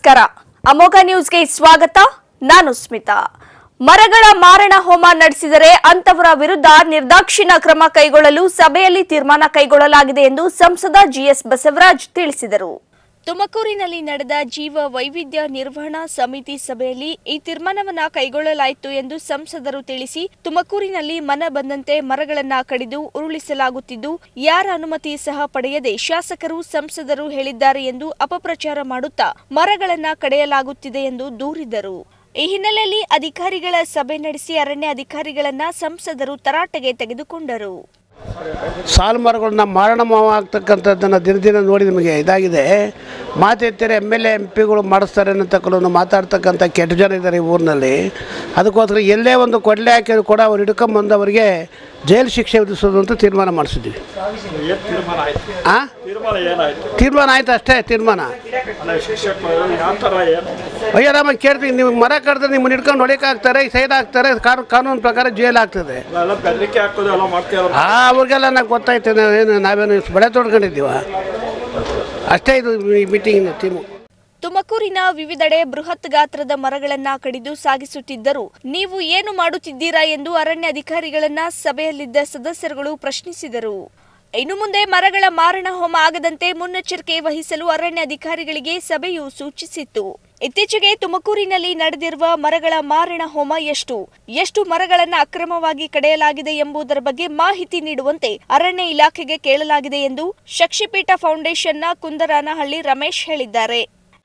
ನಮಸ್ಕಾರ ಅಮೋಘ ನ್ಯೂಸ್ಗೆ ಸ್ವಾಗತ ನಾನು ಸ್ಮಿತಾ ಮರಗಳ ಮಾರಣ ಹೋಮ ನಡೆಸಿದರೆ ಅಂತವರ ವಿರುದ್ಧ ನಿರ್ದಾಕ್ಷಿಣ್ಯ ಕ್ರಮ ಕೈಗೊಳ್ಳಲು ಸಭೆಯಲ್ಲಿ ತೀರ್ಮಾನ ಕೈಗೊಳ್ಳಲಾಗಿದೆ ಎಂದು ಸಂಸದ ಜಿಎಸ್ ಬಸವರಾಜ್ ತಿಳಿಸಿದರು ತುಮಕೂರಿನಲ್ಲಿ ನಡೆದ ಜೀವ ವೈವಿಧ್ಯ ನಿರ್ವಹಣಾ ಸಮಿತಿ ಸಭೆಯಲ್ಲಿ ಈ ತೀರ್ಮಾನವನ್ನ ಕೈಗೊಳ್ಳಲಾಯಿತು ಎಂದು ಸಂಸದರು ತಿಳಿಸಿ ತುಮಕೂರಿನಲ್ಲಿ ಮನ ಬಂದಂತೆ ಮರಗಳನ್ನ ಕಡಿದು ಉರುಳಿಸಲಾಗುತ್ತಿದ್ದು ಯಾರ ಅನುಮತಿ ಸಹ ಪಡೆಯದೆ ಶಾಸಕರು ಸಂಸದರು ಹೇಳಿದ್ದಾರೆ ಎಂದು ಅಪಪ್ರಚಾರ ಮಾಡುತ್ತಾ ಮರಗಳನ್ನ ಕಡೆಯಲಾಗುತ್ತಿದೆ ಎಂದು ದೂರಿದರು ಈ ಹಿನ್ನೆಲೆಯಲ್ಲಿ ಅಧಿಕಾರಿಗಳ ಸಭೆ ನಡೆಸಿ ಅರಣ್ಯ ಅಧಿಕಾರಿಗಳನ್ನ ಸಂಸದರು ತರಾಟೆಗೆ ತೆಗೆದುಕೊಂಡರು ಸಾಲು ಮರಗಳನ್ನ ಮಾರಣ ಮಾವ ಆಗ್ತಕ್ಕಂಥದ್ದನ್ನು ದಿನ ದಿನ ನೋಡಿ ನಿಮಗೆ ಇದಾಗಿದೆ ಮಾತೆತ್ತರೆ ಎಮ್ ಎಲ್ ಎ ಎಂ ಪಿಗಳು ಮಾಡಿಸ್ತಾರೆ ಅನ್ನತಕ್ಕನ್ನು ಮಾತಾಡ್ತಕ್ಕಂಥ ಕೆಟ್ಟ ಜನ ಇದ್ದಾರೆ ಈ ಊರಿನಲ್ಲಿ ಅದಕ್ಕೋಸ್ಕರ ಎಲ್ಲೇ ಒಂದು ಕೊಡ್ಲೆ ಹಾಕಿದ್ರು ಕೂಡ ಅವ್ರು ಹಿಡ್ಕೊಂಬಂದು ಅವರಿಗೆ ಜೈಲು ಶಿಕ್ಷೆ ವಿಧಿಸೋದು ಅಂತ ತೀರ್ಮಾನ ಮಾಡಿಸಿದ್ವಿ ಏನು ತೀರ್ಮಾನ ಆಯ್ತು ಆ ತೀರ್ಮಾನ ಏನಾಯ್ತು ತೀರ್ಮಾನ ಆಯ್ತು ಅಷ್ಟೇ ತೀರ್ಮಾನ ಅಲ್ಲ ಶಿಕ್ಷಕರು ಯಾವ ಥರ ಏನು ಅಯ್ಯೋ ರಾಮ ಕೇಳ್ತೀನಿ ನೀವು ಮರ ಕಡಿದ್ರೆ ನಿಮ್ಮನ್ನು ಹಿಡ್ಕೊಂಡು ಹೊಡಿಕೆ ಹಾಕ್ತಾರೆ ಸೈಡ್ ಹಾಕ್ತಾರೆ ಕಾನೂನು ಕಾನೂನು ಪ್ರಕಾರ ಜೈಲು ಆಗ್ತದೆ ಎಲ್ಲ ಬೆದರಿಕೆ ಹಾಕೋದು ಎಲ್ಲ ಮಾಡ್ತೀರ ಆ ಅವ್ರಿಗೆಲ್ಲ ನಂಗೆ ಗೊತ್ತಾಯ್ತು ನಾವೇನು ನಾವೇನು ಬಳೆ ತೊಡ್ಕೊಂಡಿದ್ದೀವ ಅಷ್ಟೇ ಇದು ಈ ಮೀಟಿಂಗಿನ ಟೀಮು ತುಮಕೂರಿನ ವಿವಿಧೆಡೆ ಬೃಹತ್ ಗಾತ್ರದ ಮರಗಳನ್ನ ಕಡಿದು ಸಾಗಿಸುತ್ತಿದ್ದರು ನೀವು ಏನು ಮಾಡುತ್ತಿದ್ದೀರಾ ಎಂದು ಅರಣ್ಯ ಅಧಿಕಾರಿಗಳನ್ನ ಸಭೆಯಲ್ಲಿದ್ದ ಸದಸ್ಯರುಗಳು ಪ್ರಶ್ನಿಸಿದರು ಇನ್ನು ಮುಂದೆ ಮರಗಳ ಮಾರಣ ಹೋಮ ಆಗದಂತೆ ಮುನ್ನೆಚ್ಚರಿಕೆ ವಹಿಸಲು ಅರಣ್ಯ ಅಧಿಕಾರಿಗಳಿಗೆ ಸಭೆಯು ಸೂಚಿಸಿತ್ತು ಇತ್ತೀಚೆಗೆ ತುಮಕೂರಿನಲ್ಲಿ ನಡೆದಿರುವ ಮರಗಳ ಮಾರಣ ಹೋಮ ಎಷ್ಟು ಎಷ್ಟು ಮರಗಳನ್ನ ಅಕ್ರಮವಾಗಿ ಕಡೆಯಲಾಗಿದೆ ಎಂಬುದರ ಬಗ್ಗೆ ಮಾಹಿತಿ ನೀಡುವಂತೆ ಅರಣ್ಯ ಇಲಾಖೆಗೆ ಕೇಳಲಾಗಿದೆ ಎಂದು ಶಕ್ಷಿಪೀಠ ಫೌಂಡೇಶನ್ನ ಕುಂದರಾನಹಳ್ಳಿ ರಮೇಶ್ ಹೇಳಿದ್ದಾರೆ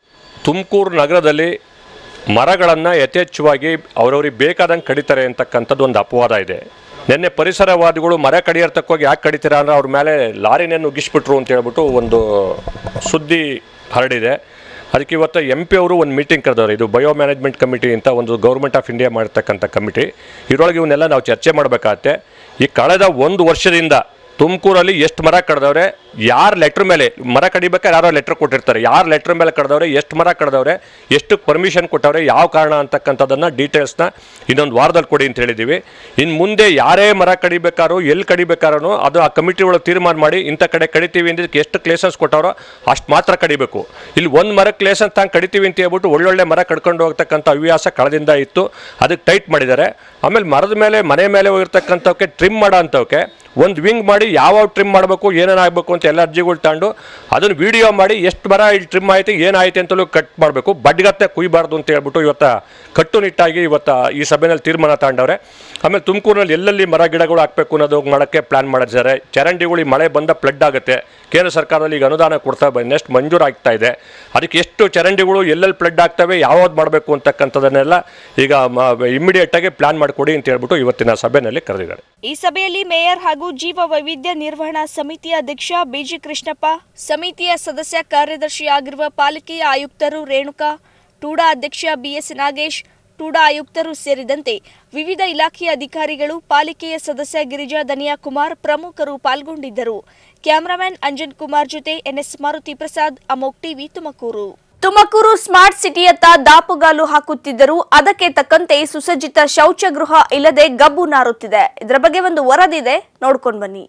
ತುಮಕೂರು ನಗರದಲ್ಲಿ ಮರಗಳನ್ನು ಯಥೇಚ್ಛವಾಗಿ ಅವರವ್ರಿಗೆ ಬೇಕಾದಂಗೆ ಕಡಿತಾರೆ ಅಂತಕ್ಕಂಥದ್ದು ಒಂದು ಅಪವಾದ ಇದೆ ನಿನ್ನೆ ಪರಿಸರವಾದಿಗಳು ಮರ ಕಡಿಯರ್ತಕ್ಕೋಗಿ ಯಾಕೆ ಕಡಿತೀರಾ ಅಂದ್ರೆ ಅವ್ರ ಮೇಲೆ ಲಾರಿನೇ ನುಗ್ಗಿಸ್ಬಿಟ್ರು ಅಂತ ಹೇಳ್ಬಿಟ್ಟು ಒಂದು ಸುದ್ದಿ ಹರಡಿದೆ ಅದಕ್ಕೆ ಇವತ್ತು ಎಂ ಪಿ ಅವರು ಒಂದು ಮೀಟಿಂಗ್ ಕರೆದವ್ರೆ ಇದು ಬಯೋ ಮ್ಯಾನೇಜ್ಮೆಂಟ್ ಕಮಿಟಿ ಅಂತ ಒಂದು ಗೌರ್ಮೆಂಟ್ ಆಫ್ ಇಂಡಿಯಾ ಮಾಡ್ತಕ್ಕಂಥ ಕಮಿಟಿ ಇದರೊಳಗೆ ಇವನ್ನೆಲ್ಲ ನಾವು ಚರ್ಚೆ ಮಾಡಬೇಕಾಗತ್ತೆ ಈ ಕಳೆದ ಒಂದು ವರ್ಷದಿಂದ ತುಮಕೂರಲ್ಲಿ ಎಷ್ಟು ಮರ ಕಡ್ದವ್ರೆ ಯಾರು ಲೆಟ್ರ್ ಮೇಲೆ ಮರ ಕಡಿಬೇಕಾದ್ರೆ ಯಾರೋ ಲೆಟ್ರ್ ಕೊಟ್ಟಿರ್ತಾರೆ ಯಾರು ಲೆಟ್ರ್ ಮೇಲೆ ಕಡ್ದವ್ರೆ ಎಷ್ಟು ಮರ ಕಡ್ದವ್ರೆ ಎಷ್ಟು ಪರ್ಮಿಷನ್ ಕೊಟ್ಟವ್ರೆ ಯಾವ ಕಾರಣ ಅಂತಕ್ಕಂಥದ್ದನ್ನು ಡೀಟೇಲ್ಸ್ನ ಇನ್ನೊಂದು ವಾರದಲ್ಲಿ ಕೊಡಿ ಅಂತ ಹೇಳಿದ್ದೀವಿ ಇನ್ನು ಮುಂದೆ ಯಾರೇ ಮರ ಕಡಿಬೇಕಾರೋ ಎಲ್ಲಿ ಕಡಿಬೇಕಾರೋ ಅದು ಆ ಕಮಿಟಿ ಒಳಗೆ ತೀರ್ಮಾನ ಮಾಡಿ ಇಂಥ ಕಡೆ ಕಡಿತೀವಿ ಅಂದ್ರೆ ಎಷ್ಟು ಕ್ಲೇಸನ್ಸ್ ಕೊಟ್ಟವ್ರೋ ಅಷ್ಟು ಮಾತ್ರ ಕಡಿಬೇಕು ಇಲ್ಲಿ ಒಂದು ಮರಕ್ಕೆ ಕ್ಲೇಸನ್ಸ್ ತಂಗೆ ಕಡಿತೀವಿ ಅಂತ ಹೇಳ್ಬಿಟ್ಟು ಒಳ್ಳೊಳ್ಳೆ ಮರ ಕಡ್ಕೊಂಡು ಹೋಗ್ತಕ್ಕಂಥ ಹವ್ಯಾಸ ಕಳೆದಿಂದ ಇತ್ತು ಅದಕ್ಕೆ ಟೈಟ್ ಮಾಡಿದ್ದಾರೆ ಆಮೇಲೆ ಮರದ ಮೇಲೆ ಮನೆ ಮೇಲೆ ಹೋಗಿರ್ತಕ್ಕಂಥವಕ್ಕೆ ಟ್ರಿಮ್ ಮಾಡೋ ಅಂಥವಕ್ಕೆ ಒಂದು ವಿಂಗ್ ಮಾಡಿ ಯಾವ ಟ್ರಿಮ್ ಮಾಡಬೇಕು ಏನೇನು ಆಗಬೇಕು ಅಂತ ಎಲ್ಲ ಅರ್ಜಿಗಳು ತಗೊಂಡು ಅದನ್ನು ವಿಡಿಯೋ ಮಾಡಿ ಎಷ್ಟು ಮರ ಇಲ್ಲಿ ಟ್ರಿಮ್ ಆಯ್ತು ಏನಾಯ್ತು ಅಂತಲೂ ಕಟ್ ಮಾಡಬೇಕು ಬಡ್ಗತ್ತೆ ಕುಯ್ಬಾರ್ದು ಅಂತ ಹೇಳ್ಬಿಟ್ಟು ಇವತ್ತು ಕಟ್ಟುನಿಟ್ಟಾಗಿ ಇವತ್ತು ಈ ಸಭೆಯಲ್ಲಿ ತೀರ್ಮಾನ ತಗೊಂಡವ್ರೆ ಆಮೇಲೆ ತುಮಕೂರಿನಲ್ಲಿ ಎಲ್ಲೆಲ್ಲಿ ಮರ ಗಿಡಗಳು ಹಾಕಬೇಕು ಅನ್ನೋದು ಮಾಡೋಕ್ಕೆ ಪ್ಲ್ಯಾನ್ ಮಾಡಿದ್ದಾರೆ ಚರಂಡಿಗಳು ಈ ಮಳೆ ಬಂದ ಫ್ಲಡ್ ಆಗುತ್ತೆ ಕೇಂದ್ರ ಸರ್ಕಾರದಲ್ಲಿ ಈಗ ಅನುದಾನ ಕೊಡ್ತಾ ಬಂದು ನೆಕ್ಸ್ಟ್ ಮಂಜೂರು ಆಗ್ತಾ ಇದೆ ಅದಕ್ಕೆ ಎಷ್ಟು ಚರಂಡಿಗಳು ಎಲ್ಲೆಲ್ಲಿ ಫ್ಲಡ್ ಆಗ್ತವೆ ಯಾವ್ದು ಮಾಡಬೇಕು ಅಂತಕ್ಕಂಥದ್ದನ್ನೆಲ್ಲ ಈಗ ಇಮ್ಮಿಡಿಯೇಟಾಗಿ ಪ್ಲ್ಯಾನ್ ಮಾಡಿಕೊಡಿ ಅಂತ ಹೇಳ್ಬಿಟ್ಟು ಇವತ್ತಿನ ಸಭೆಯಲ್ಲಿ ಕರೆದಿದ್ದಾರೆ ಈ ಸಭೆಯಲ್ಲಿ ಮೇಯರ್ ಹಾಗೂ ಜೀವ ವೈವಿಧ್ಯ ನಿರ್ವಹಣಾ ಸಮಿತಿಯ ಅಧ್ಯಕ್ಷ ಬಿಜಿ ಕೃಷ್ಣಪ್ಪ ಸಮಿತಿಯ ಸದಸ್ಯ ಕಾರ್ಯದರ್ಶಿ ಆಗಿರುವ ಪಾಲಿಕೆಯ ಆಯುಕ್ತರು ರೇಣುಕಾ ಟೂಡಾ ಅಧ್ಯಕ್ಷ ಬಿಎಸ್ ನಾಗೇಶ್ ಟೂಡಾ ಆಯುಕ್ತರು ಸೇರಿದಂತೆ ವಿವಿಧ ಇಲಾಖೆಯ ಅಧಿಕಾರಿಗಳು ಪಾಲಿಕೆಯ ಸದಸ್ಯ ಗಿರಿಜಾ ದನಿಯಾ ಕುಮಾರ್ ಪ್ರಮುಖರು ಪಾಲ್ಗೊಂಡಿದ್ದರು ಕ್ಯಾಮರಾಮನ್ ಅಂಜನ್ ಕುಮಾರ್ ಜೊತೆ N S Maruthi Prasad Amok TV Tumakuru Tumakuru smart ಸಿಟಿಯತ್ತ ದಾಪುಗಾಲು ಹಾಕುತ್ತಿದ್ದರೂ ಅದಕ್ಕೆ ತಕ್ಕಂತೆ ಸುಸಜ್ಜಿತ ಶೌಚಗೃಹ ಇಲ್ಲದೆ ಗಬ್ಬು ನಾರುತ್ತಿದೆ ಇದರ ಬಗ್ಗೆ ಒಂದು ವರದಿದೆ ನೋಡ್ಕೊಂಡು ಬನ್ನಿ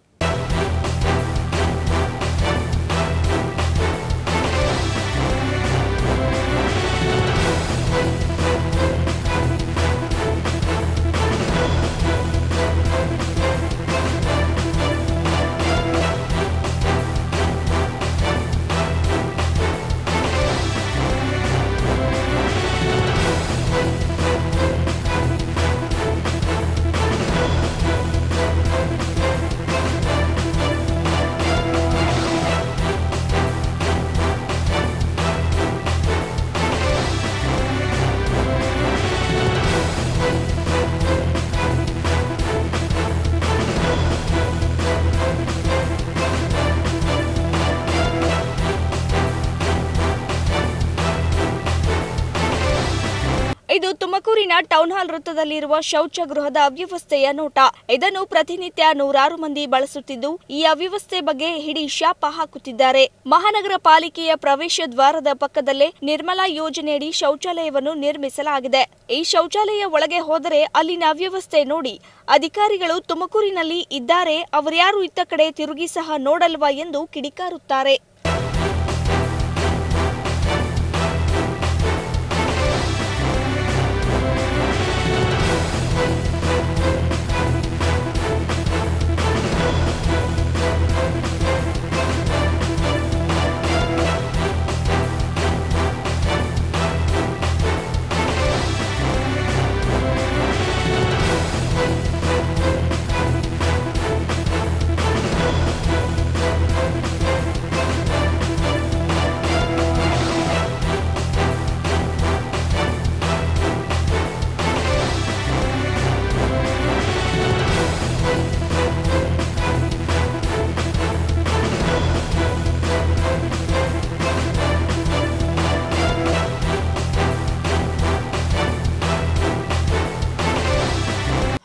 ಇದು ತುಮಕೂರಿನ ಟೌನ್ ಹಾಲ್ ವೃತ್ತದಲ್ಲಿರುವ ಶೌಚಗೃಹದ ಅವ್ಯವಸ್ಥೆಯ ನೋಟ ಇದನ್ನು ಪ್ರತಿನಿತ್ಯ ನೂರಾರು ಮಂದಿ ಬಳಸುತ್ತಿದ್ದು ಈ ಅವ್ಯವಸ್ಥೆ ಬಗ್ಗೆ ಹಿಡಿ ಶಾಪ ಹಾಕುತ್ತಿದ್ದಾರೆ ಮಹಾನಗರ ಪಾಲಿಕೆಯ ಪ್ರವೇಶ ದ್ವಾರದ ಪಕ್ಕದಲ್ಲೇ ನಿರ್ಮಲಾ ಯೋಜನೆಯಡಿ ಶೌಚಾಲಯವನ್ನು ನಿರ್ಮಿಸಲಾಗಿದೆ ಈ ಶೌಚಾಲಯ ಒಳಗೆ ಹೋದರೆ ಅಲ್ಲಿನ ಅವ್ಯವಸ್ಥೆ ನೋಡಿ ಅಧಿಕಾರಿಗಳು ತುಮಕೂರಿನಲ್ಲಿ ಇದ್ದಾರೆ ಅವರ್ಯಾರು ಇತ್ತ ಕಡೆ ತಿರುಗಿ ಸಹ ನೋಡಲ್ವಾ ಎಂದು ಕಿಡಿಕಾರುತ್ತಾರೆ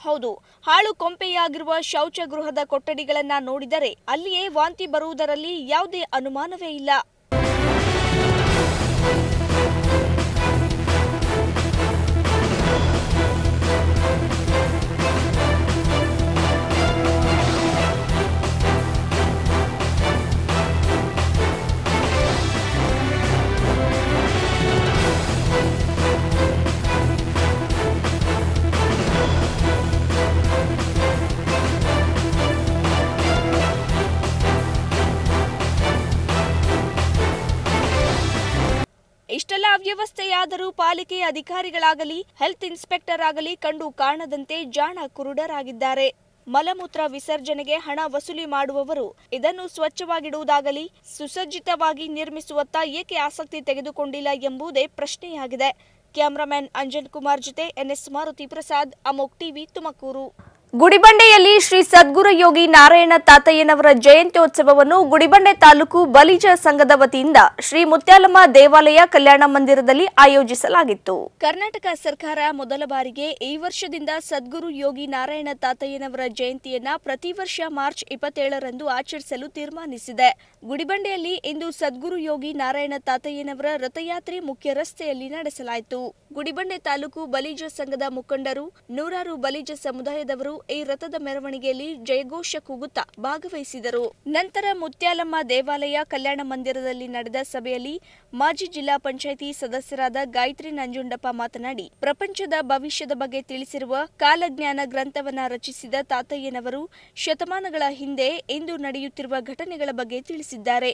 ಹೌದು ಹಾಳು ಕೊಂಪೆಯಾಗಿರುವ ಶೌಚಗೃಹದ ಕೊಠಡಿಗಳನ್ನ ನೋಡಿದರೆ ಅಲ್ಲಿಯೇ ವಾಂತಿ ಬರುವುದರಲ್ಲಿ ಯಾವುದೇ ಅನುಮಾನವೇ ಇಲ್ಲ ಇಷ್ಟೆಲ್ಲ ಅವ್ಯವಸ್ಥೆಯಾದರೂ ಪಾಲಿಕೆ ಅಧಿಕಾರಿಗಳಾಗಲಿ ಹೆಲ್ತ್ ಇನ್ಸ್ಪೆಕ್ಟರ್ ಆಗಲಿ ಕಂಡು ಕಾಣದಂತೆ ಜಾಣ ಕುರುಡರಾಗಿದ್ದಾರೆ ಮಲಮೂತ್ರ ವಿಸರ್ಜನೆಗೆ ಹಣ ವಸೂಲಿ ಮಾಡುವವರು ಇದನ್ನು ಸ್ವಚ್ಛವಾಗಿಡುವುದಾಗಲಿ ಸುಸಜ್ಜಿತವಾಗಿ ನಿರ್ಮಿಸುವತ್ತ ಏಕೆ ಆಸಕ್ತಿ ತೆಗೆದುಕೊಂಡಿಲ್ಲ ಎಂಬುದೇ ಪ್ರಶ್ನೆಯಾಗಿದೆ ಕ್ಯಾಮರಾಮನ್ ಅಂಜನ್ ಕುಮಾರ್ ಜೊತೆ N S Maruthi Prasad Amok TV Tumakuru ಗುಡಿಬಂಡೆಯಲ್ಲಿ ಶ್ರೀ ಸದ್ಗುರು ಯೋಗಿ ನಾರಾಯಣ ತಾತಯ್ಯನವರ ಜಯಂತ್ಯೋತ್ಸವವನ್ನು ಗುಡಿಬಂಡೆ ತಾಲೂಕು ಬಲಿಜ ಸಂಘದ ವತಿಯಿಂದ ಶ್ರೀ ಮುತ್ಯಾಲಮ್ಮ ದೇವಾಲಯ ಕಲ್ಯಾಣ ಮಂದಿರದಲ್ಲಿ ಆಯೋಜಿಸಲಾಗಿತ್ತು ಕರ್ನಾಟಕ ಸರ್ಕಾರ ಮೊದಲ ಬಾರಿಗೆ ಈ ವರ್ಷದಿಂದ ಸದ್ಗುರು ಯೋಗಿ ನಾರಾಯಣ ತಾತಯ್ಯನವರ ಜಯಂತಿಯನ್ನ ಪ್ರತಿ ವರ್ಷ ಮಾರ್ಚ್ ಇಪ್ಪತ್ತೇಳರಂದು ಆಚರಿಸಲು ತೀರ್ಮಾನಿಸಿದೆ ಗುಡಿಬಂಡೆಯಲ್ಲಿ ಇಂದು ಸದ್ಗುರು ಯೋಗಿ ನಾರಾಯಣ ತಾತಯ್ಯನವರ ರಥಯಾತ್ರೆ ಮುಖ್ಯ ರಸ್ತೆಯಲ್ಲಿ ನಡೆಸಲಾಯಿತು ಗುಡಿಬಂಡೆ ತಾಲೂಕು ಬಲಿಜ ಸಂಘದ ಮುಖಂಡರು ನೂರಾರು ಬಲಿಜ ಸಮುದಾಯದವರು ಈ ರಥದ ಮೆರವಣಿಗೆಯಲ್ಲಿ ಜಯಘೋಷ ಕೂಗುತ್ತಾ ಭಾಗವಹಿಸಿದರು ನಂತರ ಮುತ್ಯಾಲಮ್ಮ ದೇವಾಲಯ ಕಲ್ಯಾಣ ಮಂದಿರದಲ್ಲಿ ನಡೆದ ಸಭೆಯಲ್ಲಿ ಮಾಜಿ ಜಿಲ್ಲಾ ಪಂಚಾಯಿತಿ ಸದಸ್ಯರಾದ ಗಾಯತ್ರಿ ನಂಜುಂಡಪ್ಪ ಮಾತನಾಡಿ ಪ್ರಪಂಚದ ಭವಿಷ್ಯದ ಬಗ್ಗೆ ತಿಳಿಸಿರುವ ಕಾಲಜ್ಞಾನ ಗ್ರಂಥವನ್ನ ರಚಿಸಿದ ತಾತಯ್ಯನವರು ಶತಮಾನಗಳ ಹಿಂದೆ ಇಂದು ನಡೆಯುತ್ತಿರುವ ಘಟನೆಗಳ ಬಗ್ಗೆ ತಿಳಿಸಿದ್ದಾರೆ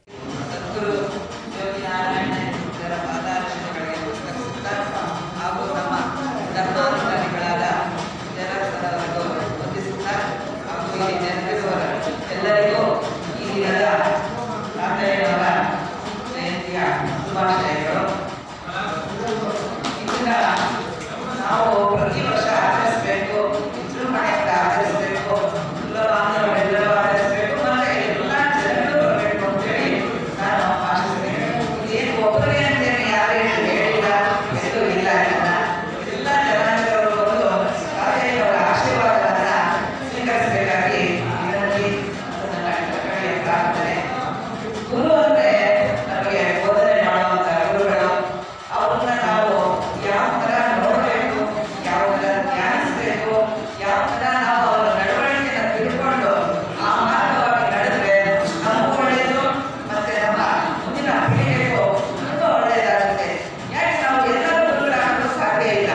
ಗುರು ಅಂದ್ರೆ ನಮಗೆ ಬೋಧನೆ ಮಾಡುವಂತ ಗುರುಗಳು ಅವ್ರನ್ನ ನಾವು ಯಾವ ತರ ನೋಡಬೇಕು ಯಾವ ತರ ಧ್ಯಾನಿಸ್ಬೇಕು ಯಾವ ತರ ನಾವು ಅವರ ನಡವಳಿಕೆನ ತಿಳ್ಕೊಂಡು ಆ ಮಾರ್ಗವಾಗಿ ನಡೆದ್ರೆ ನಮಗೂ ಒಳ್ಳೆಯದು ಮತ್ತೆ ನಮ್ಮ ಮುಂದಿನ ಪೀಳಿಗೆಗೂ ತುಂಬಾ ಒಳ್ಳೆಯದಾಗುತ್ತೆ ಯಾಕೆ ನಾವು ಎಲ್ಲ ಗುರುಗಳಾಗಲು ಸಾಧ್ಯ ಇಲ್ಲ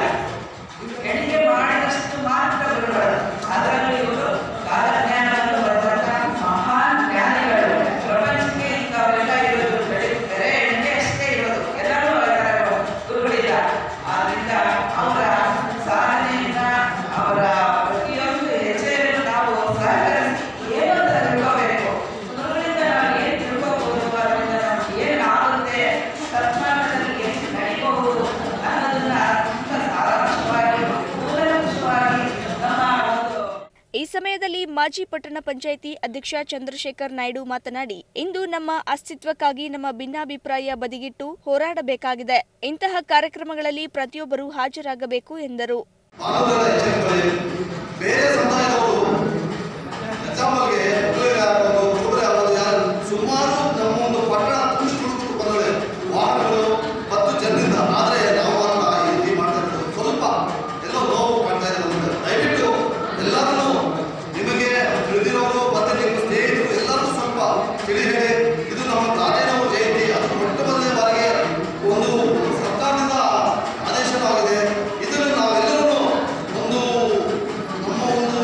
ಎಣಿಕೆ ಮಾಡಿದಷ್ಟು ಮಾತ್ರ ಗುರುಗಳು ಅದರಲ್ಲೂ ಇವರು ಕಾಲಜ್ಞಾನವನ್ನು ಬರೆದಂತ ಮಹಾನ್ ಜ್ಞಾನಿಗಳು ಪ್ರಪಂಚಕ್ಕೆ ಇಂಥವರೆಲ್ಲ ಇರೋದು ಬೆಳೆ ಬೆರೆ ಎಣಿಕೆ ಅಷ್ಟೇ ಇರೋದು ಎಲ್ಲರೂ ಅವರ ಗುರುಗಳಿಲ್ಲ ಆದ್ರಿಂದ ಅವರ ಸಾಧನೆಯಿಂದ ಅವರ ಪ್ರತಿಯೊಂದು ಹೆಜ್ಜೆಯನ್ನು ನಾವು ಸಹಕರಿಸಿ ಏನು ಅಂತ ತಿಳ್ಕೋಬೇಕು ಗುರುಗಳಿಂದ ನಾವು ಏನು ತಿಳ್ಕೋಬಹುದು ಅದರಿಂದ ನಮ್ಗೆ ಏನು ಆಗುತ್ತೆ ಸತ್ಮಾರ್ಗದಲ್ಲಿ ಎಷ್ಟು ನಡಿಬಹುದು ಅನ್ನೋದನ್ನ ತುಂಬ ಸಾರಾಂಶವಾಗಿ ಕೂಲಂಕುಷವಾಗಿ ನಮ್ಮ ಒಂದು ಈ ಸಮಯದಲ್ಲಿ ಮಾಜಿ ಪಟ್ಟಣ ಪಂಚಾಯಿತಿ ಅಧ್ಯಕ್ಷ ಚಂದ್ರಶೇಖರ್ ನಾಯ್ಡು ಮಾತನಾಡಿ ಇಂದು ನಮ್ಮ ಅಸ್ತಿತ್ವಕ್ಕಾಗಿ ನಮ್ಮ ಭಿನ್ನಾಭಿಪ್ರಾಯ ಬದಿಗಿಟ್ಟು ಹೋರಾಡಬೇಕಾಗಿದೆ ಇಂತಹ ಕಾರ್ಯಕ್ರಮಗಳಲ್ಲಿ ಪ್ರತಿಯೊಬ್ಬರು ಹಾಜರಾಗಬೇಕು ಎಂದರು ಮಾನವರ ಎಚ್ಚರಿಕೆ ಬೇರೆ ಸಮುದಾಯದವರು ಎಕ್ಸಾಂಪಲ್ಗೆ ಒಬ್ಬರಿಗೆ ಆಗ್ಬೋದು ಒಬ್ಬರೇ ಆಗ್ಬೋದು ಯಾರು ಸುಮಾರು ನಮ್ಮ ಒಂದು ಪಟ್ಟಣ ತುಂಬಿಸಿ ತುಳುಕು ಬಂದವೆ ವಾಹನಗಳು ಮತ್ತು ಜನರಿಂದ ಆದರೆ ನಾವು ಮಾತ್ರ ಈ ರೀತಿ ಮಾಡ್ತಾ ಇರೋದು ಸ್ವಲ್ಪ ಎಲ್ಲೋ ನೋವು ಕಾಣ್ತಾ ಇದೆ ನಮಗೆ ದಯವಿಟ್ಟು ಎಲ್ಲರನ್ನೂ ನಿಮಗೆ ತಿಳಿದಿರೋರು ಮತ್ತು ನಿಮ್ಮ ಸ್ನೇಹಿತರು ಎಲ್ಲರೂ ಸ್ವಲ್ಪ ತಿಳಿ ಹೇಳಿ ಇದು ನಮ್ಮ ತಾತೇನವರ ಜಯಂತಿ ಅದು ಮೊಟ್ಟ ಮೊದಲನೇ ಬಾರಿಗೆ ಒಂದು ಸರ್ಕಾರದಿಂದ ಆದೇಶವಾಗಿದೆ ಇದನ್ನು ನಾವೆಲ್ಲರೂ ಒಂದು ನಮ್ಮ ಒಂದು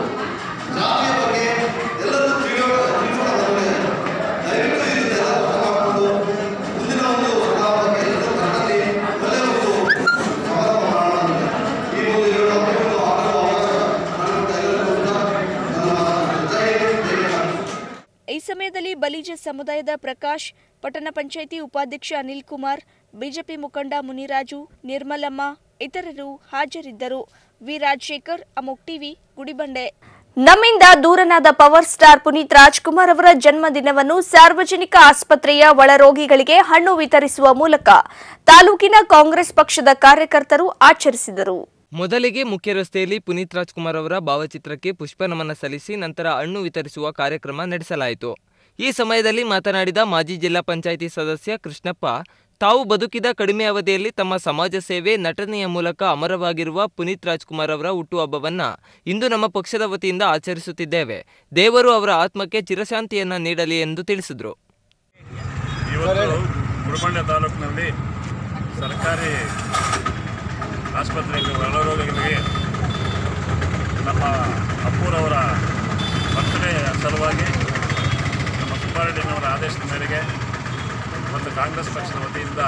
ಜಾತಿಯ ಬಗ್ಗೆ ಎಲ್ಲರೂ ತಿಳಿಯೋ ತಿಳಿಸೋಣ ಬಂದರೆ ದಯವಿಟ್ಟು ಇದನ್ನೆಲ್ಲ ಅರ್ಥ ಮಾಡಿಕೊಂಡು ಮುಂದಿನ ಒಂದು ವರ್ಗಾವಣೆಗೆ ಎಲ್ಲರೂ ಕನ್ನಡದಲ್ಲಿ ಒಳ್ಳೆಯ ಒಂದು ಸಮಾರಂಭ ಮಾಡೋಣ ಅಂತ ಈ ಒಂದು ಎರಡು ಹಬ್ಬಗಳು ಆಗಲು ಅವಕಾಶ ಮಾಡಿಕೊಟ್ಟ ಎಲ್ಲರಿಗೂ ಕೂಡ ನನ್ನ ಮಾತನ್ನು ಜೈ ಹಿಂದ್, ಜೈ ಕರ್ನಾಟಕ. ಈ ಸಮಯದಲ್ಲಿ ಬಲಿಜ ಸಮುದಾಯದ ಪ್ರಕಾಶ್ ಪಟ್ಟಣ ಪಂಚಾಯಿತಿ ಉಪಾಧ್ಯಕ್ಷ ಅನಿಲ್ ಕುಮಾರ್ ಬಿಜೆಪಿ ಮುಖಂಡ ಮುನಿರಾಜು ನಿರ್ಮಲಮ್ಮ ಇತರರು ಹಾಜರಿದ್ದರು ವಿ ರಾಜಶೇಖರ್ ಅಮೋಕ್ ಟಿವಿ ಗುಡಿಬಂಡೆ ನಮ್ಮಿಂದ ದೂರನಾದ ಪವರ್ ಸ್ಟಾರ್ ಪುನೀತ್ ರಾಜ್ಕುಮಾರ್ ಅವರ ಜನ್ಮದಿನವನ್ನು ಸಾರ್ವಜನಿಕ ಆಸ್ಪತ್ರೆಯ ಒಳರೋಗಿಗಳಿಗೆ ಹಣ್ಣು ವಿತರಿಸುವ ಮೂಲಕ ತಾಲೂಕಿನ ಕಾಂಗ್ರೆಸ್ ಪಕ್ಷದ ಕಾರ್ಯಕರ್ತರು ಆಚರಿಸಿದರು ಮೊದಲಿಗೆ ಮುಖ್ಯ ರಸ್ತೆಯಲ್ಲಿ ಪುನೀತ್ ರಾಜ್ಕುಮಾರ್ ಅವರ ಭಾವಚಿತ್ರಕ್ಕೆ ಪುಷ್ಪ ನಮನ ಸಲ್ಲಿಸಿ ನಂತರ ಹಣ್ಣು ವಿತರಿಸುವ ಕಾರ್ಯಕ್ರಮ ನಡೆಸಲಾಯಿತು ಈ ಸಮಯದಲ್ಲಿ ಮಾತನಾಡಿದ ಮಾಜಿ ಜಿಲ್ಲಾ ಪಂಚಾಯಿತಿ ಸದಸ್ಯ ಕೃಷ್ಣಪ್ಪ ತಾವು ಬದುಕಿದ ಕಡಿಮೆ ಅವಧಿಯಲ್ಲಿ ತಮ್ಮ ಸಮಾಜ ಸೇವೆ ನಟನೆಯ ಮೂಲಕ ಅಮರವಾಗಿರುವ ಪುನೀತ್ ರಾಜ್ಕುಮಾರ್ ಅವರ ಹುಟ್ಟುಹಬ್ಬವನ್ನ ಇಂದು ನಮ್ಮ ಪಕ್ಷದ ವತಿಯಿಂದ ಆಚರಿಸುತ್ತಿದ್ದೇವೆ ದೇವರು ಅವರ ಆತ್ಮಕ್ಕೆ ಚಿರಶಾಂತಿಯನ್ನ ನೀಡಲಿ ಎಂದು ತಿಳಿಸಿದರು ಇವತ್ತು ಗುಡಿಬಂಡೆ ತಾಲೂಕಿನಲ್ಲಿ ಸರ್ಕಾರಿ ಆಸ್ಪತ್ರೆಯಲ್ಲಿ ಒಳರೋಗಿಗಳಿಗೆ ನಮ್ಮ ಅಪ್ಪೂರವರ ಬರ್ತ್ಡೇ ಸಲುವಾಗಿ ನಮ್ಮ ಸುಬ್ಬಾರೆಡ್ಡಿನವರ ಆದೇಶದ ಮೇರೆಗೆ ಮತ್ತು ಕಾಂಗ್ರೆಸ್ ಪಕ್ಷದ ವತಿಯಿಂದ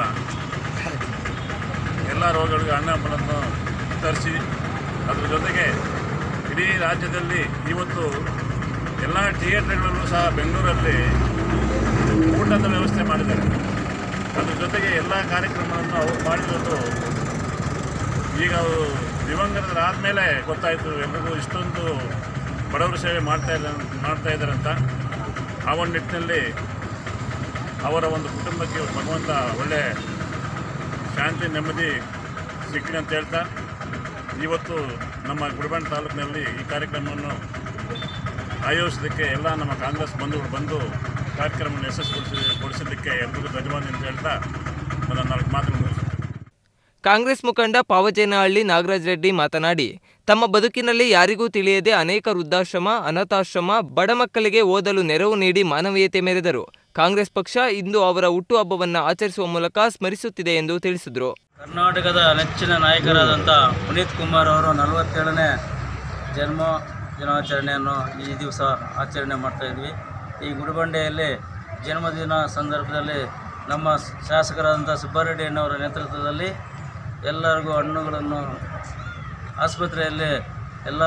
ಎಲ್ಲ ರೋಗಿಗಳಿಗೆ ಹಣ್ಣನ್ನು ವಿತರಿಸಿ ಅದ್ರ ಜೊತೆಗೆ ಇಡೀ ರಾಜ್ಯದಲ್ಲಿ ಇವತ್ತು ಎಲ್ಲ ಥಿಯೇಟ್ರ್ಗಳಲ್ಲೂ ಸಹ ಬೆಂಗಳೂರಲ್ಲಿ ಊಟದ ವ್ಯವಸ್ಥೆ ಮಾಡಿದ್ದಾರೆ ಅದ್ರ ಜೊತೆಗೆ ಎಲ್ಲ ಕಾರ್ಯಕ್ರಮವನ್ನು ಅವರು ಮಾಡಿರೋದು ಈಗ ಅವರು ದಿವಂಗತರಾದಮೇಲೆ ಗೊತ್ತಾಯಿತು ಎಲ್ರಿಗೂ ಇಷ್ಟೊಂದು ಬಡವರ ಸೇವೆ ಮಾಡ್ತಾ ಇದ್ದಾರೆ ಮಾಡ್ತಾ ಇದ್ದಾರೆ ಅಂತ ಆ ಒಂದು ನಿಟ್ಟಿನಲ್ಲಿ ಅವರ ಒಂದು ಕುಟುಂಬಕ್ಕೆ ಭಗವಂತ ಒಳ್ಳೆ ಶಾಂತಿ ನೆಮ್ಮದಿ ಸಿಕ್ಕಲಿ ಅಂತ ಹೇಳ್ತಾ ಇವತ್ತು ನಮ್ಮ ಗುಡಿಬಂಡೆ ತಾಲೂಕಿನಲ್ಲಿ ಈ ಕಾರ್ಯಕ್ರಮವನ್ನು ಆಯೋಜಿಸೋದಕ್ಕೆ ಎಲ್ಲ ನಮ್ಮ ಕಾಂಗ್ರೆಸ್ ಬಂಧುಗಳು ಬಂದು ಕಾರ್ಯಕ್ರಮವನ್ನು ಯಶಸ್ವಿಗೊಳಿಸಿ ಗೊಳಿಸಿದ್ದಕ್ಕೆ ಎಲ್ರಿಗೂ ಧನ್ಯವಾದ ಅಂತ ಹೇಳ್ತಾ ನನ್ನ ನಾಲ್ಕು ಮಾತುಗಳು ಮುಗಿಸ್ತೀನಿ ಕಾಂಗ್ರೆಸ್ ಮುಖಂಡ ಪಾವಚೇನಹಳ್ಳಿ ನಾಗರಾಜ್ ರೆಡ್ಡಿ ಮಾತನಾಡಿ ತಮ್ಮ ಬದುಕಿನಲ್ಲಿ ಯಾರಿಗೂ ತಿಳಿಯದೆ ಅನೇಕ ವೃದ್ಧಾಶ್ರಮ ಅನಾಥಾಶ್ರಮ ಬಡ ಮಕ್ಕಳಿಗೆ ಓದಲು ನೆರವು ನೀಡಿ ಮಾನವೀಯತೆ ಮೆರೆದರು ಕಾಂಗ್ರೆಸ್ ಪಕ್ಷ ಇಂದು ಅವರ ಹುಟ್ಟುಹಬ್ಬವನ್ನು ಆಚರಿಸುವ ಮೂಲಕ ಸ್ಮರಿಸುತ್ತಿದೆ ಎಂದು ತಿಳಿಸಿದರು ಕರ್ನಾಟಕದ ನೆಚ್ಚಿನ ನಾಯಕರಾದಂಥ ಪುನೀತ್ ಕುಮಾರ್ ಅವರು ನಲವತ್ತೇಳನೇ ಜನ್ಮ ದಿನಾಚರಣೆಯನ್ನು ಈ ದಿವಸ ಆಚರಣೆ ಮಾಡ್ತಾ ಇದ್ವಿ ಈ ಗುಡಿಬಂಡೆಯಲ್ಲಿ ಜನ್ಮದಿನ ಸಂದರ್ಭದಲ್ಲಿ ನಮ್ಮ ಶಾಸಕರಾದಂಥ ಸುಬ್ಬಾರೆಡ್ಡಿ ಅಣ್ಣವರ ನೇತೃತ್ವದಲ್ಲಿ ಎಲ್ಲರಿಗೂ ಹಣ್ಣುಗಳನ್ನು ಆಸ್ಪತ್ರೆಯಲ್ಲಿ ಎಲ್ಲ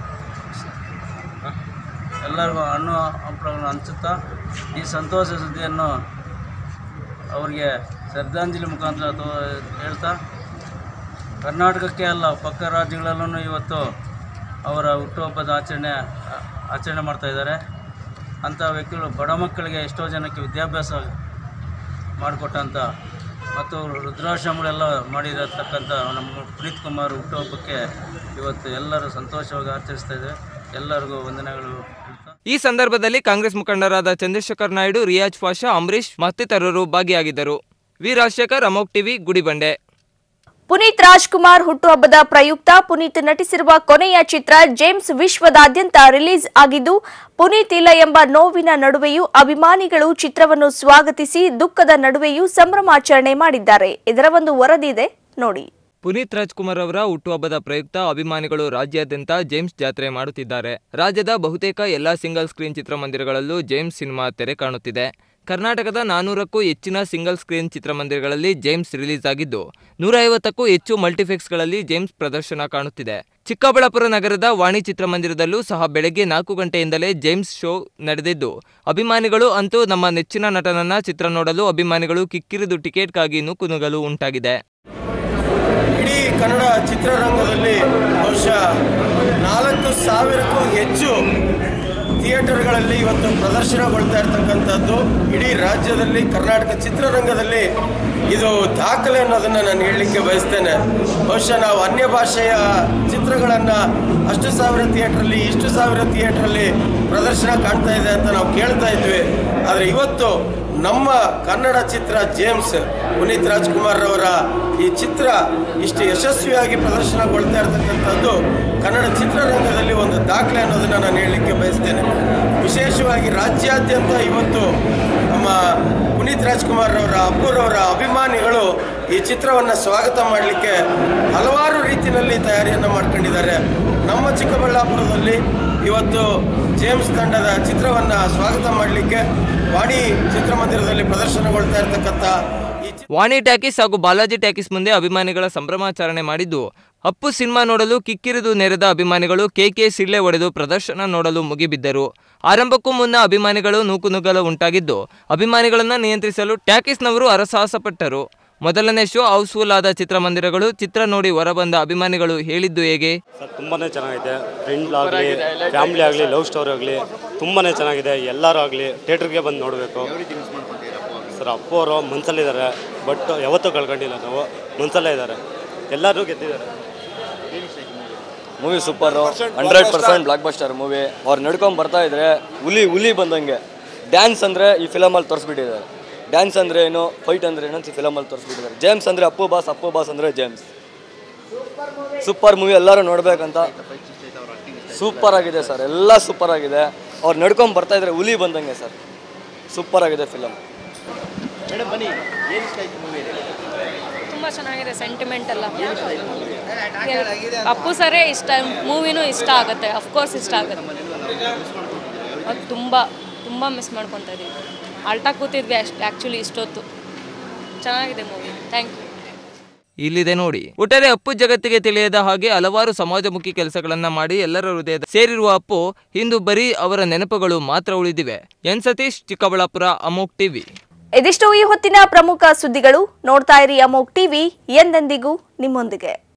ಎಲ್ಲರಿಗೂ ಹಣ್ಣು ಹಂಪಲುಗಳನ್ನು ಹಂಚುತ್ತಾ ಈ ಸಂತೋಷ ಸುದ್ದಿಯನ್ನು ಅವರಿಗೆ ಶ್ರದ್ಧಾಂಜಲಿ ಮುಖಾಂತರ ತೋ ಹೇಳ್ತಾ ಕರ್ನಾಟಕಕ್ಕೆ ಅಲ್ಲ ಪಕ್ಕ ರಾಜ್ಯಗಳಲ್ಲೂ ಇವತ್ತು ಅವರ ಹುಟ್ಟುಹಬ್ಬದ ಆಚರಣೆ ಆಚರಣೆ ಮಾಡ್ತಾ ಇದ್ದಾರೆ ಅಂಥ ವ್ಯಕ್ತಿಗಳು ಬಡ ಮಕ್ಕಳಿಗೆ ಎಷ್ಟೋ ಜನಕ್ಕೆ ವಿದ್ಯಾಭ್ಯಾಸ ಮಾಡಿಕೊಟ್ಟಂಥ ಮತ್ತು ವೃದ್ಧಾಶ್ರಮಗಳೆಲ್ಲ ಮಾಡಿರತಕ್ಕಂಥ ನಮ್ಮ ಪುನೀತ್ ಕುಮಾರ್ ಹುಟ್ಟುಹಬ್ಬಕ್ಕೆ ಇವತ್ತು ಎಲ್ಲರೂ ಸಂತೋಷವಾಗಿ ಆಚರಿಸ್ತಾ ಇದ್ದಾರೆ ಎಲ್ಲರಿಗೂ ವಂದನೆಗಳು ಹೇಳ್ತಾ ಈ ಸಂದರ್ಭದಲ್ಲಿ ಕಾಂಗ್ರೆಸ್ ಮುಖಂಡರಾದ ಚಂದ್ರಶೇಖರ್ ನಾಯ್ಡು ರಿಯಾಜ್ ಪಾಷಾ ಅಂಬರೀಶ್ ಮತ್ತಿತರರು ಭಾಗಿಯಾಗಿದ್ದರು ವಿ ರಾಜಶೇಖರ್ ಅಮೋಕ್ ಟಿವಿ ಗುಡಿಬಂಡೆ ಪುನೀತ್ ರಾಜ್ಕುಮಾರ್ ಹುಟ್ಟುಹಬ್ಬದ ಪ್ರಯುಕ್ತ ಪುನೀತ್ ನಟಿಸಿರುವ ಕೊನೆಯ ಚಿತ್ರ ಜೇಮ್ಸ್ ವಿಶ್ವದಾದ್ಯಂತ ರಿಲೀಸ್ ಆಗಿದ್ದು ಪುನೀತ್ ಇಲ್ಲ ಎಂಬ ನೋವಿನ ನಡುವೆಯೂ ಅಭಿಮಾನಿಗಳು ಚಿತ್ರವನ್ನು ಸ್ವಾಗತಿಸಿ ದುಃಖದ ನಡುವೆಯೂ ಸಂಭ್ರಮಾಚರಣೆ ಮಾಡಿದ್ದಾರೆ ಇದರ ಒಂದು ವರದಿ ಇದೆ ನೋಡಿ ಪುನೀತ್ ರಾಜ್ಕುಮಾರ್ ಅವರ ಹುಟ್ಟುಹಬ್ಬದ ಪ್ರಯುಕ್ತ ಅಭಿಮಾನಿಗಳು ರಾಜ್ಯಾದ್ಯಂತ ಜೇಮ್ಸ್ ಜಾತ್ರೆ ಮಾಡುತ್ತಿದ್ದಾರೆ ರಾಜ್ಯದ ಬಹುತೇಕ ಎಲ್ಲಾ ಸಿಂಗಲ್ ಸ್ಕ್ರೀನ್ ಚಿತ್ರಮಂದಿರಗಳಲ್ಲೂ ಜೇಮ್ಸ್ ಸಿನಿಮಾ ತೆರೆ ಕಾಣುತ್ತಿದೆ ಕರ್ನಾಟಕದ ನಾನೂರಕ್ಕೂ ಹೆಚ್ಚಿನ ಸಿಂಗಲ್ ಸ್ಕ್ರೀನ್ ಚಿತ್ರಮಂದಿರಗಳಲ್ಲಿ ಜೇಮ್ಸ್ ರಿಲೀಸ್ ಆಗಿದ್ದು ನೂರ ಐವತ್ತಕ್ಕೂ ಹೆಚ್ಚು ಮಲ್ಟಿಫೆಕ್ಸ್ಗಳಲ್ಲಿ ಜೇಮ್ಸ್ ಪ್ರದರ್ಶನ ಕಾಣುತ್ತಿದೆ ಚಿಕ್ಕಬಳ್ಳಾಪುರ ನಗರದ ವಾಣಿ ಚಿತ್ರಮಂದಿರದಲ್ಲೂ ಸಹ ಬೆಳಗ್ಗೆ ನಾಲ್ಕು ಗಂಟೆಯಿಂದಲೇ ಜೇಮ್ಸ್ ಶೋ ನಡೆದಿದ್ದು ಅಭಿಮಾನಿಗಳು ಅಂತೂ ನಮ್ಮ ನೆಚ್ಚಿನ ನಟನನ್ನ ಚಿತ್ರ ನೋಡಲು ಅಭಿಮಾನಿಗಳು ಕಿಕ್ಕಿರಿದು ಟಿಕೆಟ್ಗಾಗಿ ನೂಕುನುಗಲು ಉಂಟಾಗಿದೆ ಇಡೀ ಕನ್ನಡ ಚಿತ್ರರಂಗದಲ್ಲಿ ಬಹುಶಃ ನಾಲ್ಕು ಸಾವಿರಕ್ಕೂ ಹೆಚ್ಚು ಥಿಯೇಟರ್ಗಳಲ್ಲಿ ಇವತ್ತು ಪ್ರದರ್ಶನಗೊಳ್ತಾ ಇರ್ತಕ್ಕಂಥದ್ದು ಇಡೀ ರಾಜ್ಯದಲ್ಲಿ ಕರ್ನಾಟಕ ಚಿತ್ರರಂಗದಲ್ಲಿ ಇದು ದಾಖಲೆ ಅನ್ನೋದನ್ನು ನಾನು ಹೇಳಲಿಕ್ಕೆ ಬಯಸ್ತೇನೆ ಬಹುಶಃ ನಾವು ಅನ್ಯ ಭಾಷೆಯ ಚಿತ್ರಗಳನ್ನು ಅಷ್ಟು ಸಾವಿರ ಥಿಯೇಟ್ರಲ್ಲಿ ಇಷ್ಟು ಸಾವಿರ ಥಿಯೇಟ್ರಲ್ಲಿ ಪ್ರದರ್ಶನ ಕಾಣ್ತಾ ಇದೆ ಅಂತ ನಾವು ಕೇಳ್ತಾ ಇದ್ವಿ ಆದರೆ ಇವತ್ತು ನಮ್ಮ ಕನ್ನಡ ಚಿತ್ರ ಜೇಮ್ಸ್ ಪುನೀತ್ ರಾಜ್ಕುಮಾರ್ ಅವರ ಈ ಚಿತ್ರ ಇಷ್ಟು ಯಶಸ್ವಿಯಾಗಿ ಪ್ರದರ್ಶನಗೊಳ್ತಾ ಇರತಕ್ಕಂಥದ್ದು ಕನ್ನಡ ಚಿತ್ರರಂಗದಲ್ಲಿ ಒಂದು ದಾಖಲೆ ಅನ್ನೋದನ್ನು ನಾನು ಹೇಳಲಿಕ್ಕೆ ಬಯಸ್ತೇನೆ ವಿಶೇಷವಾಗಿ ರಾಜ್ಯಾದ್ಯಂತ ಇವತ್ತು ನಮ್ಮ ಪುನೀತ್ ರಾಜ್ಕುಮಾರ್ ಅವರ ಅಪ್ಪುರವರ ಅಭಿಮಾನಿಗಳು ಈ ಚಿತ್ರವನ್ನು ಸ್ವಾಗತ ಮಾಡಲಿಕ್ಕೆ ಹಲವಾರು ರೀತಿಯಲ್ಲಿ ತಯಾರಿಯನ್ನು ಮಾಡ್ಕೊಂಡಿದ್ದಾರೆ ನಮ್ಮ ಚಿಕ್ಕಬಳ್ಳಾಪುರದಲ್ಲಿ ಇವತ್ತು ಜೇಮ್ಸ್ ತಂಡದ ಚಿತ್ರವನ್ನು ಸ್ವಾಗತ ಮಾಡಲಿಕ್ಕೆ ವಾಣಿ ಚಿತ್ರಮಂದಿರದಲ್ಲಿ ಪ್ರದರ್ಶನಗೊಳ್ತಾ ಇರತಕ್ಕಂಥ ಈ ಚಿ- ವಾಣಿ ಟ್ಯಾಕಿಸ್ ಹಾಗೂ ಬಾಲಾಜಿ ಟ್ಯಾಕಿಸ್ ಮುಂದೆ ಅಭಿಮಾನಿಗಳ ಸಂಭ್ರಮಾಚರಣೆ ಮಾಡಿದ್ದು ಅಪ್ಪು ಸಿನಿಮಾ ನೋಡಲು ಕಿಕ್ಕಿರಿದು ನೆರೆದ ಅಭಿಮಾನಿಗಳು ಕೆಕೆ ಸಿಳ್ಳೆ ಹೊಡೆದು ಪ್ರದರ್ಶನ ನೋಡಲು ಮುಗಿಬಿದ್ದರು ಆರಂಭಕ್ಕೂ ಮುನ್ನ ಅಭಿಮಾನಿಗಳು ನೂಕುನುಗ್ಗಲು ಉಂಟಾಗಿದ್ದು ಅಭಿಮಾನಿಗಳನ್ನು ನಿಯಂತ್ರಿಸಲು ಟ್ಯಾಕಿಸ್ನವರು ಹರಸಾಹಸಪಟ್ಟರು ಮೊದಲನೇ ಶೋ ಹೌಸ್ಫುಲ್ ಆದ ಚಿತ್ರಮಂದಿರಗಳು ಚಿತ್ರ ನೋಡಿ ಹೊರಬಂದ ಅಭಿಮಾನಿಗಳು ಹೇಳಿದ್ದು ಹೇಗೆ ಸರ್ ತುಂಬಾ ಚೆನ್ನಾಗಿದೆ ಫ್ರೆಂಡ್ ಆಗಲಿ ಫ್ಯಾಮ್ಲಿ ಆಗಲಿ ಲವ್ ಸ್ಟೋರಿ ಆಗಲಿ ತುಂಬಾ ಚೆನ್ನಾಗಿದೆ ಎಲ್ಲರೂ ಆಗಲಿ ಥಿಯೇಟ್ರಿಗೆ ಬಂದು ನೋಡಬೇಕು ಸರ್ ಅಪ್ಪು ಅವರು ಮನಸ್ಸಲ್ಲಿದ್ದಾರೆ ಬಟ್ ಯಾವತ್ತೂ ಕಳ್ಕೊಂಡಿಲ್ಲ ನಾವು ಮನಸ್ಸಲ್ಲೇ ಇದ್ದಾರೆ ಎಲ್ಲರೂ ಗೆದ್ದಿದ್ದಾರೆ movie super hundred percent blockbuster movie ಅವ್ರು ನಡ್ಕೊಂಡು ಬರ್ತಾ ಇದ್ರೆ ಹುಲಿ ಹುಲಿ ಬಂದಂಗೆ ಡ್ಯಾನ್ಸ್ ಅಂದರೆ ಈ ಫಿಲಮಲ್ಲಿ ತೋರಿಸ್ಬಿಟ್ಟಿದ್ದಾರೆ ಡ್ಯಾನ್ಸ್ ಅಂದರೆ ಏನು ಫೈಟ್ ಅಂದರೆ ಏನು ಅಂತ ಈ ಫಿಲಮಲ್ಲಿ ತೋರಿಸ್ಬಿಟ್ಟಿದ್ದಾರೆ ಜೇಮ್ಸ್ ಅಂದರೆ ಅಪ್ಪು ಬಾಸ್ ಅಪ್ಪು ಬಾಸ್ ಅಂದರೆ ಜೇಮ್ಸ್ ಸೂಪರ್ ಮೂವಿ ಎಲ್ಲರೂ ನೋಡ್ಬೇಕಂತ ಸೂಪರ್ ಆಗಿದೆ ಸರ್ ಎಲ್ಲ ಸೂಪರ್ ಆಗಿದೆ ಅವ್ರು ನಡ್ಕೊಂಡು ಬರ್ತಾ ಇದ್ರೆ ಹುಲಿ ಬಂದಂಗೆ ಸರ್ ಸೂಪರ್ ಆಗಿದೆ ಫಿಲಮ್ ತುಂಬ ಚೆನ್ನಾಗಿದೆ ಸೆಂಟಿಮೆಂಟ್ ಎಲ್ಲ ಅಪ್ಪು ಸರೇ ಇಷ್ಟ ಮೂವಿನೂ ಇಷ್ಟ ಆಗುತ್ತೆ ಅಫ್ಕೋರ್ಸ್ ಇಷ್ಟ ಆಗುತ್ತೆ ಅದು ತುಂಬ ತುಂಬ ಮಿಸ್ ಮಾಡ್ಕೊತಾ ಇದೀವಿ ಅಲ್ಟಾ ಕೂತಿದ್ವಿ ಅಷ್ಟು ಆ್ಯಕ್ಚುಲಿ ಇಷ್ಟೊತ್ತು ಚೆನ್ನಾಗಿದೆ ಮೂವಿ ಥ್ಯಾಂಕ್ ಯು ಇಲ್ಲಿದೆ ನೋಡಿ ಒಟ್ಟಾರೆ ಅಪ್ಪು ಜಗತ್ತಿಗೆ ತಿಳಿಯದ ಹಾಗೆ ಹಲವಾರು ಸಮಾಜಮುಖಿ ಕೆಲಸಗಳನ್ನ ಮಾಡಿ ಎಲ್ಲರ ಹೃದಯದ ಸೇರಿರುವ ಅಪ್ಪು ಇಂದು ಬರೀ ಅವರ ನೆನಪುಗಳು ಮಾತ್ರ ಉಳಿದಿವೆ ಎನ್ ಸತೀಶ್ ಚಿಕ್ಕಬಳ್ಳಾಪುರ ಅಮೋಕ್ ಟಿವಿ ಇದಿಷ್ಟು ಈ ಹೊತ್ತಿನ ಪ್ರಮುಖ ಸುದ್ದಿಗಳು ನೋಡ್ತಾ ಇರಿ ಅಮೋಕ್ ಟಿವಿ ಎಂದೆಂದಿಗೂ ನಿಮ್ಮೊಂದಿಗೆ